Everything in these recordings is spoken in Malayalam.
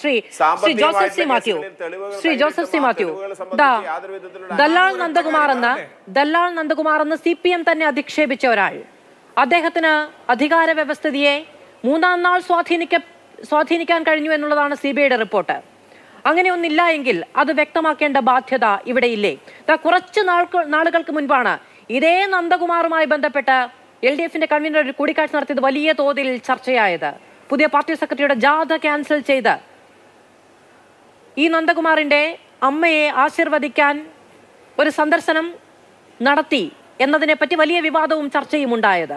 ശ്രീ ശ്രീ സാമ്പത്തികമായിട്ടുള്ള ജോസഫ് സി മാത്യു കേസുകളിൽ തെളിവുകൾ ശ്രീ ജോസഫ് സി കൈവശമാ- മാത്യു തെളിവുകളെ സംബന്ധിച്ച് ദാ യാതൊരു വിധത്തിലുള്ള ദല്ലാൾ നന്ദകുമാർ എന്ന് ദല്ലാൾ നന്ദകുമാർ എന്ന് സി പി എം തന്നെ അധിക്ഷേപിച്ച ഒരാൾ അദ്ദേഹത്തിന് അധികാര വ്യവസ്ഥിതിയെ മൂന്നാം നാൾ സ്വാധീനിക്ക സ്വാധീനിക്കാൻ കഴിഞ്ഞു എന്നുള്ളതാണ് സി ബി ഐയുടെ റിപ്പോർട്ട് അങ്ങനെയൊന്നില്ല എങ്കിൽ അത് വ്യക്തമാക്കേണ്ട ബാധ്യത ഇവിടെയില്ലേ ദാ കുറച്ച് നാൾക്ക് നാളുകൾക്ക് മുൻപാണ് ഇതേ നന്ദകുമാറുമായി ബന്ധപ്പെട്ട് എൽ ഡി എഫിന്റെ കൺവീനർ ഒരു കൂടിക്കാഴ്ച നടത്തിയത് വലിയ തോതിൽ ചർച്ചയായത് പുതിയ പാർട്ടി സെക്രട്ടറിയുടെ ജാഥ ക്യാൻസൽ ചെയ്ത് ഈ നന്ദകുമാറിന്റെ അമ്മയെ ആശീർവദിക്കാൻ ഒരു സന്ദർശനം നടത്തി എന്നതിനെ പറ്റി വലിയ വിവാദവും ചർച്ചയും ഉണ്ടായത്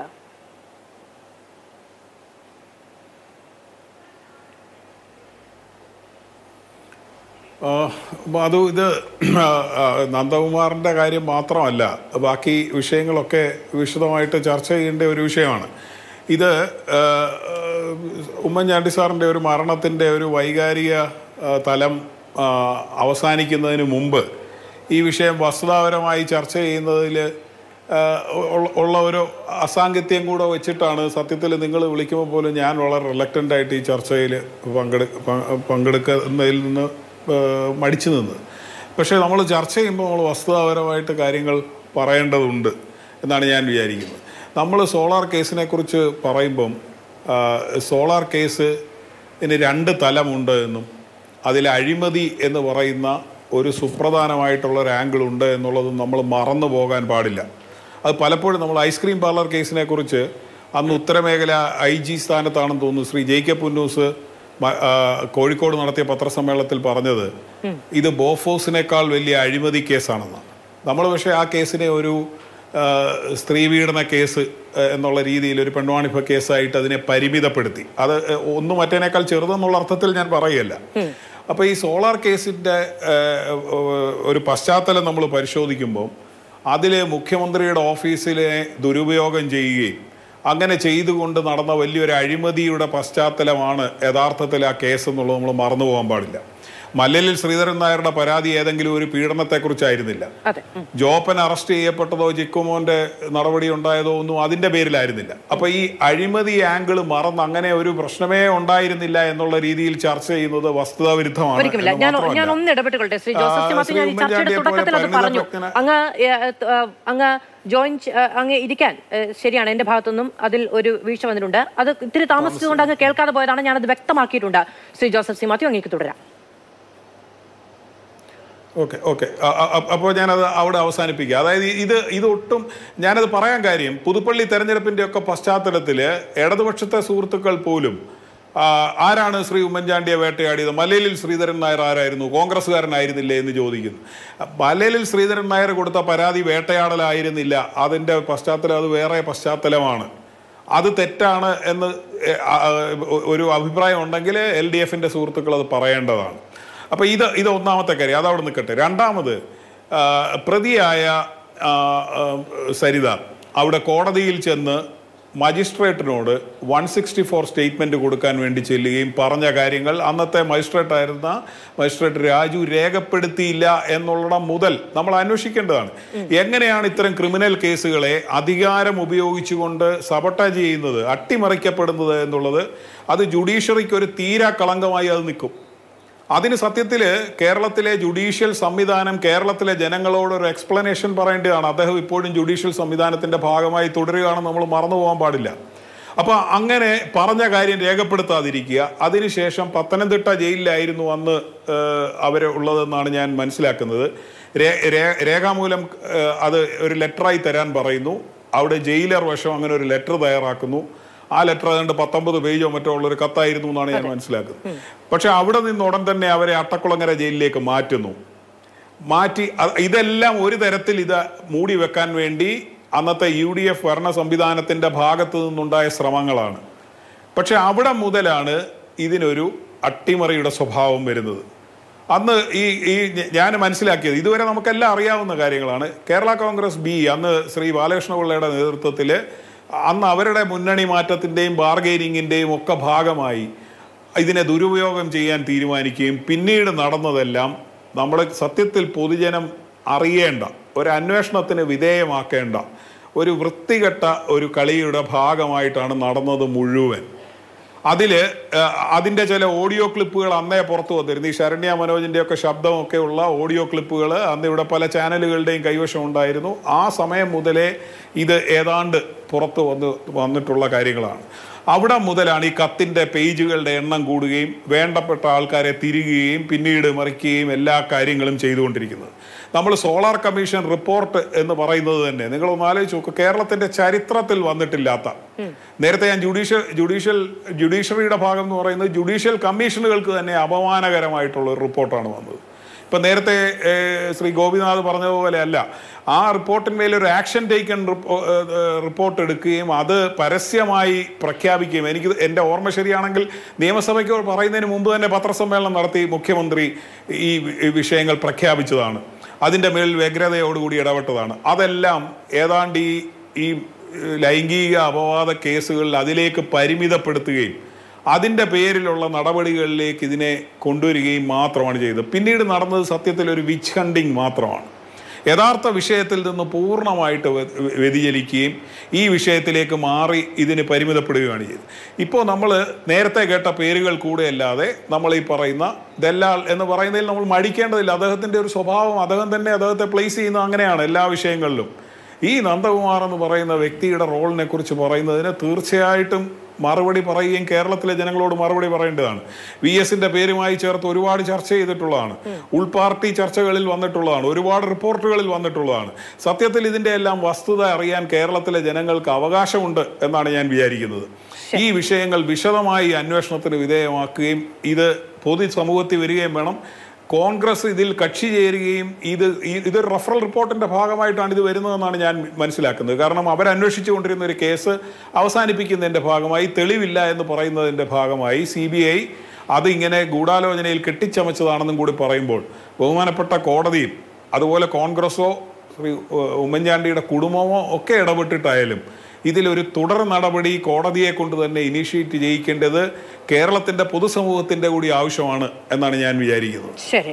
ആ, അപ്പൊ അത് ഇത് ആ, ആ, നന്ദകുമാറിന്റെ കാര്യം മാത്രമല്ല ബാക്കി വിഷയങ്ങളൊക്കെ വിശദമായിട്ട് ചർച്ച ചെയ്യേണ്ട ഒരു വിഷയമാണ് ഇത് ആ, ആ, ഉമ്മൻചാണ്ടി സാറിന്റെ ഒരു മരണത്തിന്റെ ഒരു വൈകാരിക ആ, തലം ആ, അവസാനിക്കുന്നതിന് മുമ്പ് ഈ വിഷയം വസ്തുതാപരമായി ചർച്ച ചെയ്യുന്നതിൽ ഉള്ള ഒരു അസാംഗത്യം കൂടെ വെച്ചിട്ടാണ് സത്യത്തിൽ നിങ്ങൾ വിളിക്കുമ്പോൾ പോലും ഞാൻ വളരെ റിലക്റ്റൻ്റ് ആയിട്ട് ഈ ചർച്ചയിൽ പങ്കെടു പ- പങ്കെടുക്കുന്നതിൽ നിന്ന് ഏഹ് മടിച്ചു നിന്ന് പക്ഷേ നമ്മൾ ചർച്ച ചെയ്യുമ്പോൾ നമ്മൾ വസ്തുതാപരമായിട്ട് കാര്യങ്ങൾ പറയേണ്ടതുണ്ട് എന്നാണ് ഞാൻ വിചാരിക്കുന്നത് നമ്മൾ സോളാർ കേസിനെ കുറിച്ച് പറയുമ്പം ആ, സോളാർ കേസ് ഇനി രണ്ട് തലമുണ്ട് എന്നും അതിൽ അഴിമതി എന്ന് പറയുന്ന ഒരു സുപ്രധാനമായിട്ടുള്ള ഒരു ആംഗിൾ ഉണ്ട് എന്നുള്ളതും നമ്മൾ മറന്നു പോകാൻ പാടില്ല അത് പലപ്പോഴും നമ്മൾ ഐസ്ക്രീം പാർലർ കേസിനെ കുറിച്ച് അന്ന് ഉത്തരമേഖല ഐ ജി സ്ഥാനത്താണെന്ന് തോന്നുന്നു ശ്രീ ജെ കെ പുന്നൂസ് മ- ആ, കോഴിക്കോട് നടത്തിയ പത്രസമ്മേളനത്തിൽ പറഞ്ഞത് ഇത് ബോഫോസിനേക്കാൾ വലിയ അഴിമതി കേസാണെന്നാണ് നമ്മൾ പക്ഷേ ആ കേസിനെ ഒരു ആ, സ്ത്രീ പീഡന കേസ് ആ, എന്നുള്ള രീതിയിൽ ഒരു പെൺവാണിഭ കേസായിട്ട് അതിനെ പരിമിതപ്പെടുത്തി അത് ഒന്നും മറ്റേനേക്കാൾ ചെറുതെന്നുള്ള അർത്ഥത്തിൽ ഞാൻ പറയുകയല്ല അപ്പൊ ഈ സോളാർ കേസിന്റെ ആ, ഒരു പശ്ചാത്തലം നമ്മൾ പരിശോധിക്കുമ്പോൾ അതിൽ മുഖ്യമന്ത്രിയുടെ ഓഫീസിലെ ദുരുപയോഗം ചെയ്യുകയും അങ്ങനെ ചെയ്തുകൊണ്ട് നടന്ന വലിയൊരു അഴിമതിയുടെ പശ്ചാത്തലമാണ് യഥാർത്ഥത്തിൽ ആ കേസ് എന്നുള്ളത് നമ്മൾ മറന്നു പോകാൻ പാടില്ല മല്ലലിൽ ശ്രീധരൻ നായരുടെ പരാതി ഏതെങ്കിലും ഒരു പീഡനത്തെക്കുറിച്ചായിരുന്നില്ല അതെ ഉം. ജോപ്പൻ അറസ്റ്റ് ചെയ്യപ്പെട്ടതോ ജിക്കുമോന്റെ നടപടി ഉണ്ടായതോ ഒന്നും അതിന്റെ പേരിലായിരുന്നില്ല അപ്പൊ ഈ അഴിമതി ആംഗിൾ മറന്ന് അങ്ങനെ ഒരു പ്രശ്നമേ ഉണ്ടായിരുന്നില്ല എന്നുള്ള രീതിയിൽ ചർച്ച ചെയ്യുന്നത് വസ്തുതാവിരുദ്ധമാണ് ഒരിക്കലുമില്ല എന്ന് ഞാൻ മാത്രമല്ല. ഞാൻ ഒന്ന് ഇടപെട്ടുകൊള്ളട്ടെ ശ്രീ ജോസഫ് ആ, സി മാത്യു ശ്രീ ഞാൻ ഈ ചർച്ചയുടെ ഉമ്മൻചാണ്ടിയെ പോലെ തുടക്കത്തിൽ അത് പറഞ്ഞു പരിണിതപ്രജ്ഞന- അങ്ങ് ഏ, ഏ, അങ്ങ് ജോയിൻ ചെ- ഏ, അങ്ങ് ഇരിക്കാൻ ഏ, ശരിയാണ് എന്റെ ഭാഗത്തുനിന്നും അതിൽ ഒരു വീഴ്ച വന്നിട്ടുണ്ട് അത് ഇത്തിരി താമസിച്ചുകൊണ്ട് അങ്ങ് കേൾക്കാതെ പോയതാണ് ഞാനത് വ്യക്തമാക്കിയിട്ടുണ്ട് ശ്രീ ജോസഫ് സി മാത്യു അങ്ങേക്ക് തുടരാം ഓക്കെ ഓക്കെ അപ്പോൾ ഞാനത് അവിടെ അവസാനിപ്പിക്കുക അതായത് ഇത് ഇത് ഒട്ടും ഞാനത് പറയാൻ കാര്യം പുതുപ്പള്ളി തെരഞ്ഞെടുപ്പിന്റെ ഒക്കെ പശ്ചാത്തലത്തിൽ ഇടതുപക്ഷത്തെ സുഹൃത്തുക്കൾ പോലും ആ, ആരാണ് ശ്രീ ഉമ്മൻചാണ്ടിയെ വേട്ടയാടിയത് മലയിലിൽ ശ്രീധരൻ നായർ ആരായിരുന്നു കോൺഗ്രസ്സുകാരനായിരുന്നില്ലേ എന്ന് ചോദിക്കുന്നു മലയിലിൽ ശ്രീധരൻ നായർ കൊടുത്ത പരാതി വേട്ടയാടലായിരുന്നില്ല അതിൻ്റെ പശ്ചാത്തലം അത് വേറെ പശ്ചാത്തലമാണ് അത് തെറ്റാണ് എന്ന് എ, ആ, ഒരു അഭിപ്രായം ഉണ്ടെങ്കിൽ എൽ ഡി എഫിൻ്റെ സുഹൃത്തുക്കൾ അത് പറയേണ്ടതാണ് അപ്പോൾ ഇത് ഇത് ഒന്നാമത്തെ കാര്യം അതവിടെ നിൽക്കട്ടെ രണ്ടാമത് ആ, പ്രതിയായ ആ, ആ, സരിത അവിടെ കോടതിയിൽ ചെന്ന് മജിസ്ട്രേറ്റിനോട് വൺ സിക്സ്റ്റി ഫോർ സ്റ്റേറ്റ്മെന്റ് കൊടുക്കാൻ വേണ്ടി ചെല്ലുകയും പറഞ്ഞ കാര്യങ്ങൾ അന്നത്തെ മജിസ്ട്രേറ്റ് ആയിരുന്ന മജിസ്ട്രേറ്റ് രാജു രേഖപ്പെടുത്തിയില്ല എന്നുള്ളിടം മുതൽ നമ്മൾ അന്വേഷിക്കേണ്ടതാണ് എങ്ങനെയാണ് ഇത്തരം ക്രിമിനൽ കേസുകളെ അധികാരം ഉപയോഗിച്ചുകൊണ്ട് സബട്ടാജ് ചെയ്യുന്നത് അട്ടിമറിക്കപ്പെടുന്നത് എന്നുള്ളത് അത് ജുഡീഷ്യറിക്ക് ഒരു തീരാ കളങ്കമായി അത് നിൽക്കും അതിന് സത്യത്തിൽ കേരളത്തിലെ ജുഡീഷ്യൽ സംവിധാനം കേരളത്തിലെ ജനങ്ങളോട് ഒരു എക്സ്പ്ലനേഷൻ പറയേണ്ടതാണ് അദ്ദേഹം ഇപ്പോഴും ജുഡീഷ്യൽ സംവിധാനത്തിന്റെ ഭാഗമായി തുടരുകയാണെന്ന് നമ്മൾ മറന്നു പോകാൻ പാടില്ല അപ്പൊ അങ്ങനെ പറഞ്ഞ കാര്യം രേഖപ്പെടുത്താതിരിക്കുക അതിനുശേഷം പത്തനംതിട്ട ജയിലിലായിരുന്നു അന്ന് ഏഹ്, അവര് ഉള്ളതെന്നാണ് ഞാൻ മനസ്സിലാക്കുന്നത് രേ- രേ- രേഖാമൂലം ഏഹ്, അത് ഒരു ലെറ്ററായി തരാൻ പറയുന്നു അവിടെ ജയിലർ വശം അങ്ങനെ ഒരു ലെറ്റർ തയ്യാറാക്കുന്നു ആ ലെറ്റർ ഏതാണ്ട് പത്തൊമ്പത് പേജോ മറ്റോ ഉള്ള ഒരു കത്തായിരുന്നു എന്നാണ് ഞാൻ മനസ്സിലാക്കുന്നത് പക്ഷെ അവിടെ നിന്ന് ഉടൻ തന്നെ അവരെ അട്ടക്കുളങ്ങര ജയിലിലേക്ക് മാറ്റുന്നു മാറ്റി അ- ഇതെല്ലാം ഒരു തരത്തിൽ ഇത് മൂടി വെക്കാൻ വേണ്ടി അന്നത്തെ യു ഡി എഫ് ഭരണ സംവിധാനത്തിന്റെ ഭാഗത്തു നിന്നുണ്ടായ ശ്രമങ്ങളാണ് പക്ഷെ അവിടെ മുതലാണ് ഇതിനൊരു അട്ടിമറിയുടെ സ്വഭാവം വരുന്നത് അന്ന് ഈ ഈ ഞാൻ മനസ്സിലാക്കിയത് ഇതുവരെ നമുക്കെല്ലാം അറിയാവുന്ന കാര്യങ്ങളാണ് കേരള കോൺഗ്രസ് ബി അന്ന് ശ്രീ ബാലകൃഷ്ണപിള്ളയുടെ നേതൃത്വത്തിൽ അന്ന് അവരുടെ മുന്നണി മാറ്റത്തിൻ്റെയും ബാർഗെയിനിങ്ങിൻ്റെയും ഒക്കെ ഭാഗമായി ഇതിനെ ദുരുപയോഗം ചെയ്യാൻ തീരുമാനിക്കുകയും പിന്നീട് നടന്നതെല്ലാം നമ്മൾ സത്യത്തിൽ പൊതുജനം അറിയേണ്ട ഒരു അന്വേഷണത്തിന് വിധേയമാക്കേണ്ട ഒരു വൃത്തികെട്ട ഒരു കളിയുടെ ഭാഗമായിട്ടാണ് നടന്നത് മുഴുവൻ അതില് ആ, അതിന്റെ ചില ഓഡിയോ ക്ലിപ്പുകൾ അന്നേ പുറത്തു വന്നിരുന്നു ഈ ശരണ്യ മനോജിന്റെ ഒക്കെ ശബ്ദമൊക്കെ ഉള്ള ഓഡിയോ ക്ലിപ്പുകൾ അന്ന് ഇവിടെ പല ചാനലുകളുടെയും കൈവശം ഉണ്ടായിരുന്നു ആ സമയം മുതലേ ഇത് ഏതാണ്ട് പുറത്തു വന്ന് വന്നിട്ടുള്ള കാര്യങ്ങളാണ് അവിടെ മുതലാണ് ഈ കത്തിന്റെ പേജുകളുടെ എണ്ണം കൂടുകയും വേണ്ടപ്പെട്ട ആൾക്കാരെ തിരികുകയും പിന്നീട് മറിക്കുകയും എല്ലാ കാര്യങ്ങളും ചെയ്തുകൊണ്ടിരിക്കുന്നത് നമ്മൾ സോളാർ കമ്മീഷൻ റിപ്പോർട്ട് എന്ന് പറയുന്നത് തന്നെ നിങ്ങളൊന്ന് ആലോചിച്ച് നോക്കുക കേരളത്തിന്റെ ചരിത്രത്തിൽ വന്നിട്ടില്ലാത്ത നേരത്തെ ഞാൻ ജുഡീഷ്യൽ ജുഡീഷ്യൽ ജുഡീഷ്യറിയുടെ ഭാഗം എന്ന് പറയുന്നത് ജുഡീഷ്യൽ കമ്മീഷനുകൾക്ക് തന്നെ അപമാനകരമായിട്ടുള്ള ഒരു റിപ്പോർട്ടാണ് വന്നത് ഇപ്പം നേരത്തെ ഏഹ്, ശ്രീ ഗോപിനാഥ് പറഞ്ഞതുപോലെ അല്ല ആ റിപ്പോർട്ടിന്മേൽ ഒരു ആക്ഷൻ ടേക്കൺ റിപ്പോർട്ട് എടുക്കുകയും അത് പരസ്യമായി പ്രഖ്യാപിക്കുകയും എനിക്ക് എൻ്റെ ഓർമ്മ ശരിയാണെങ്കിൽ നിയമസഭയ്ക്ക് പറയുന്നതിന് മുമ്പ് തന്നെ പത്രസമ്മേളനം നടത്തി മുഖ്യമന്ത്രി ഈ വി- ഈ വിഷയങ്ങൾ പ്രഖ്യാപിച്ചതാണ് അതിൻ്റെ മേൽ വ്യഗ്രതയോടുകൂടി ഇടപെട്ടതാണ് അതെല്ലാം ഏതാണ്ട് ഈ ഈ ഏഹ്, ലൈംഗിക അപവാദ കേസുകളിൽ അതിലേക്ക് പരിമിതപ്പെടുത്തുകയും അതിൻ്റെ പേരിലുള്ള നടപടികളിലേക്ക് ഇതിനെ കൊണ്ടുവരികയും മാത്രമാണ് ചെയ്തത് പിന്നീട് നടന്നത് സത്യത്തിൽ ഒരു വിച്ച് ഹണ്ടിങ് മാത്രമാണ് യഥാർത്ഥ വിഷയത്തിൽ നിന്ന് പൂർണ്ണമായിട്ട് വ്യ- വ്യതിചലിക്കുകയും ഈ വിഷയത്തിലേക്ക് മാറി ഇതിന് പരിമിതപ്പെടുകയാണ് ചെയ്തത് ഇപ്പോൾ നമ്മൾ നേരത്തെ കേട്ട പേരുകൾ കൂടെയല്ലാതെ നമ്മൾ ഈ പറയുന്ന ദല്ലാൽ എന്ന് പറയുന്നതിൽ നമ്മൾ മടിക്കേണ്ടതില്ല അദ്ദേഹത്തിൻ്റെ ഒരു സ്വഭാവം അദ്ദേഹം തന്നെ അദ്ദേഹത്തെ പ്ലേസ് ചെയ്യുന്നത് അങ്ങനെയാണ് എല്ലാ വിഷയങ്ങളിലും ഈ നന്ദകുമാർ എന്ന് പറയുന്ന വ്യക്തിയുടെ റോളിനെ കുറിച്ച് പറയുന്നതിന് തീർച്ചയായിട്ടും മറുപടി പറയുകയും കേരളത്തിലെ ജനങ്ങളോട് മറുപടി പറയേണ്ടതാണ് വി എസിന്റെ പേരുമായി ചേർത്ത് ഒരുപാട് ചർച്ച ചെയ്തിട്ടുള്ളതാണ് ഉൾപാർട്ടി ചർച്ചകളിൽ വന്നിട്ടുള്ളതാണ് ഒരുപാട് റിപ്പോർട്ടുകളിൽ വന്നിട്ടുള്ളതാണ് സത്യത്തിൽ ഇതിന്റെ എല്ലാം വസ്തുത അറിയാൻ കേരളത്തിലെ ജനങ്ങൾക്ക് അവകാശമുണ്ട് എന്നാണ് ഞാൻ വിചാരിക്കുന്നത് ഈ വിഷയങ്ങൾ വിശദമായി അന്വേഷണത്തിന് വിധേയമാക്കുകയും ഇത് പൊതുസമൂഹത്തിൽ വരികയും വേണം കോൺഗ്രസ് ഇതിൽ കക്ഷി ചേരുകയും ഇത് ഈ- ഇതൊരു റഫറൽ റിപ്പോർട്ടിന്റെ ഭാഗമായിട്ടാണ് ഇത് വരുന്നതെന്നാണ് ഞാൻ മനസ്സിലാക്കുന്നത് കാരണം അവരന്വേഷിച്ചു കൊണ്ടിരുന്ന ഒരു കേസ് അവസാനിപ്പിക്കുന്നതിന്റെ ഭാഗമായി തെളിവില്ല എന്ന് പറയുന്നതിന്റെ ഭാഗമായി സി ബി ഐ അത് ഇങ്ങനെ ഗൂഢാലോചനയിൽ കെട്ടിച്ചമച്ചതാണെന്നും കൂടി പറയുമ്പോൾ ബഹുമാനപ്പെട്ട കോടതിയും അതുപോലെ കോൺഗ്രസോ ശ്രീ ഉ- ഉമ്മൻചാണ്ടിയുടെ കുടുംബമോ ഒക്കെ ഇടപെട്ടിട്ടായാലും ഇതിലൊരു തുടർ നടപടി കോടതിയെ കൊണ്ട് തന്നെ ഇനീഷ്യേറ്റ് ചെയ്യിക്കേണ്ടത് കേരളത്തിന്റെ പൊതുസമൂഹത്തിന്റെ കൂടി ആവശ്യമാണ് എന്നാണ് ഞാൻ വിചാരിക്കുന്നത് ശരി